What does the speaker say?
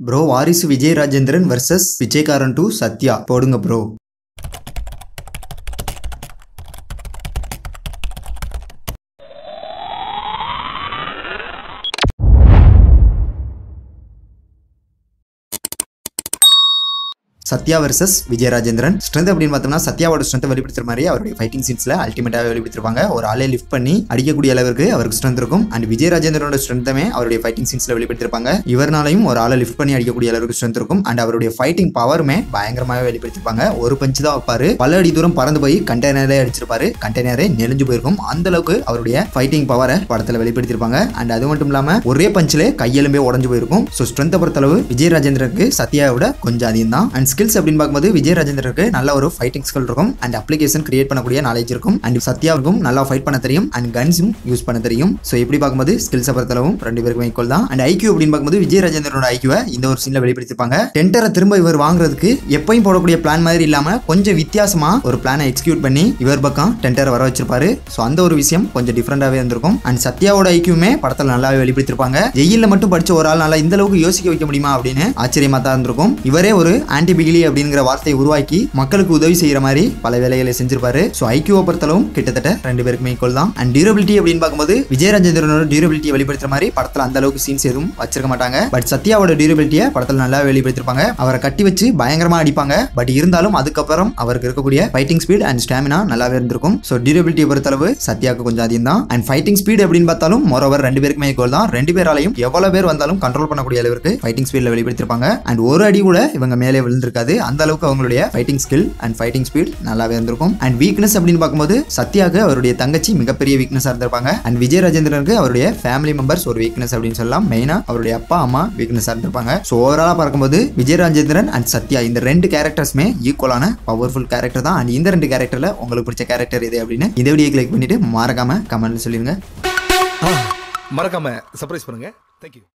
bro Varisu Vijay Rajendran versus Vijayakaran to Sathya போடுங்க bro Sathya versus Vijay Rajendran strength அப்படின்னு பார்த்தோம்னா சத்யாவோட ஸ்ட்ரென்த் வெளிப்படுத்துற மாதிரி அவருடைய ஃபைட்டிங் சீன்ஸ்ல அல்டிமேட்டாக வெளிப்படுத்திருப்பாங்க ஒரு ஆளே லிஃப்ட் பண்ணி அடிக்கக்கூடிய அளவுக்கு அவருக்கு ஸ்ட்ரென்த் இருக்கும் அண்ட் விஜய் ராஜேந்திரனோட ஸ்ட்ரென்த்துமே அவருடைய ஃபைட்டிங் சீன்ஸ்ல வெளிப்படுத்திருப்பாங்க இவர்னாலையும் ஒரு ஆளை லிஃப்ட் பண்ணி அடிக்கக்கூடிய அளவுக்கு ஸ்ட்ரென்த் இருக்கும் அண்ட் அவருடைய ஃபைட்டிங் பவருமே பயங்கரமாகவே வெளிப்படுத்திருப்பாங்க ஒரு பஞ்சு தான் வைப்பாரு பல அடி தூரம் பறந்து போய் கண்டெய்னரே அடிச்சிருப்பாரு கண்டெய்னரே நெளிஞ்சு போயிருக்கும் அந்த அளவுக்கு அவருடைய ஃபைட்டிங் பவரை படத்தில் வெளிப்படுத்திருப்பாங்க அண்ட் அது மட்டும் இல்லாம ஒரே பஞ்சிலே கையெலும்பே உடஞ்சு போயிருக்கும் ஸோ ஸ்ட்ரென்த்தை பொறுத்தளவு விஜய் ராஜேந்திரனுக்கு சத்யாவை விட கொஞ்சம் அதிகம் தான் அண்ட் ஸ்கில்ஸ் அப்படின்னு பார்க்கும்போது விஜய் ராஜேந்திரனுக்கு நல்ல ஒரு ஃபைட்டிங் ஸ்கில் இருக்கும் அண்ட் அப்ளிகேஷன் கிரியேட் பண்ணக்கூடிய நாலேஜ் இருக்கும் அண்ட் சத்யாவுக்கும் நல்லா ஃபைட் பண்ண தெரியும் அண்ட் கன்ஸும் யூஸ் பண்ண தெரியும் ஸோ எப்படி பார்க்கும்போது ஸ்கில்ஸை பொறுத்தளவும் ரெண்டு பேருக்கும் ஈக்குவல் தான் அண்ட் ஐக்யூ அப்படின்னு பார்க்கும்போது விஜய் ராஜேந்திரனோட ஐக்யூவை இந்த ஒரு சீனில் வெளிப்படுத்திருப்பாங்க டென்டரை திரும்ப இவர் வாங்குறதுக்கு எப்பயும் போடக்கூடிய பிளான் மாதிரி இல்லாம கொஞ்சம் வித்தியாசமா ஒரு பிளானை எக்ஸிக்யூட் பண்ணி இவர் பக்கம் டென்டரை வர வச்சிருப்பாரு ஸோ அந்த ஒரு விஷயம் கொஞ்சம் டிஃப்ரெண்டாகவே இருந்திருக்கும் அண்ட் சத்யாவோட ஐக்கியமே படத்தில் நல்லாவே வெளிப்படுத்திருப்பாங்க ஜெயிலில் மட்டும் படிச்ச ஒரு ஆள் நல்லா இந்த அளவுக்கு யோசிக்க வைக்க முடியுமா அப்படின்னு ஆச்சரியமா தான் இருந்திருக்கும் இவரே ஒரு ஆன்டி பிகிலி அப்படிங்கிற வார்த்தையை உருவாக்கி மக்களுக்கு உதவி செய்யற மாதிரி பல வேலைகளை செஞ்சிருப்பாரு ஸோ ஐக்கியூவை பொறுத்தளவும் கிட்டத்தட்ட ரெண்டு பேருக்குமே ஈக்குவல் தான் அண்ட் டியூரபிலிட்டி அப்படின்னு பார்க்கும்போது விஜயராஜேந்திரனோட டியூரபிலிட்டியை வெளிப்படுத்துற மாதிரி படத்தில் அந்த அளவுக்கு சீன்ஸ் எதுவும் வச்சிருக்க மாட்டாங்க பட் சத்யாவோட டியூரபிலிட்டியை படத்தில் நல்லா வெளிப்படுத்திருப்பாங்க அவரை கட்டி வச்சு பயங்கரமா அடிப்பாங்க பட் இருந்தாலும் அதுக்கப்புறம் அவருக்கு இருக்கக்கூடிய ஃபைட்டிங் ஸ்பீட் அண்ட் ஸ்டாமினா நல்லாவே இருந்திருக்கும் ஸோ டியூரபிலிட்டி பொறுத்தளவு சத்யாவுக்கு கொஞ்சம் அதிகம் தான் அண்ட் ஃபைட்டிங் ஸ்பீட் அப்படின்னு பார்த்தாலும் மோரோவர் ரெண்டு பேருக்குமே ஈக்குவல் தான் ரெண்டு பேராலையும் எவ்வளவு பேர் வந்தாலும் கண்ட்ரோல் பண்ணக்கூடிய அளவுக்கு ஃபைட்டிங் ஸ்பீட்ல வெளிப்படுத்திருப்பாங்க அண்ட் ஒரு அடி கூட இவங்க மேலே விழுந்திருக்காது அந்த அளவுக்கு அவங்களுடைய fighting skill and fighting speed நல்லாவே இருந்திருக்கும் அண்ட் வீக்னஸ் அப்படின்னு பார்க்கும்போது சத்யாவுக்கு அவருடைய தங்கச்சி மிகப்பெரிய வீக்னஸாக இருந்திருப்பாங்க அண்ட் விஜய் ராஜேந்திரனுக்கு அவருடைய ஃபேமிலி மெம்பர்ஸ் ஒரு வீக்னஸ் அப்படின்னு சொல்லலாம் மெயினாக அவருடைய அப்பா அம்மா வீக்னஸாக இருந்திருப்பாங்க ஸோ ஓவராலாக பார்க்கும்போது விஜய் ராஜேந்திரன் அண்ட் சத்யா இந்த ரெண்டு கேரக்டர்ஸுமே ஈக்குவலான பவர்ஃபுல் கேரக்டர் தான் அண்ட் இந்த ரெண்டு கேரக்டரில் உங்களுக்கு பிடிச்ச கேரக்டர் இது அப்படின்னு இந்த வீடியோ கிளிக் பண்ணிட்டு மறக்காம கமெண்ட்ல சொல்லிருங்க மறக்காம சர்ப்ரைஸ் பண்ணுங்க தேங்க்யூ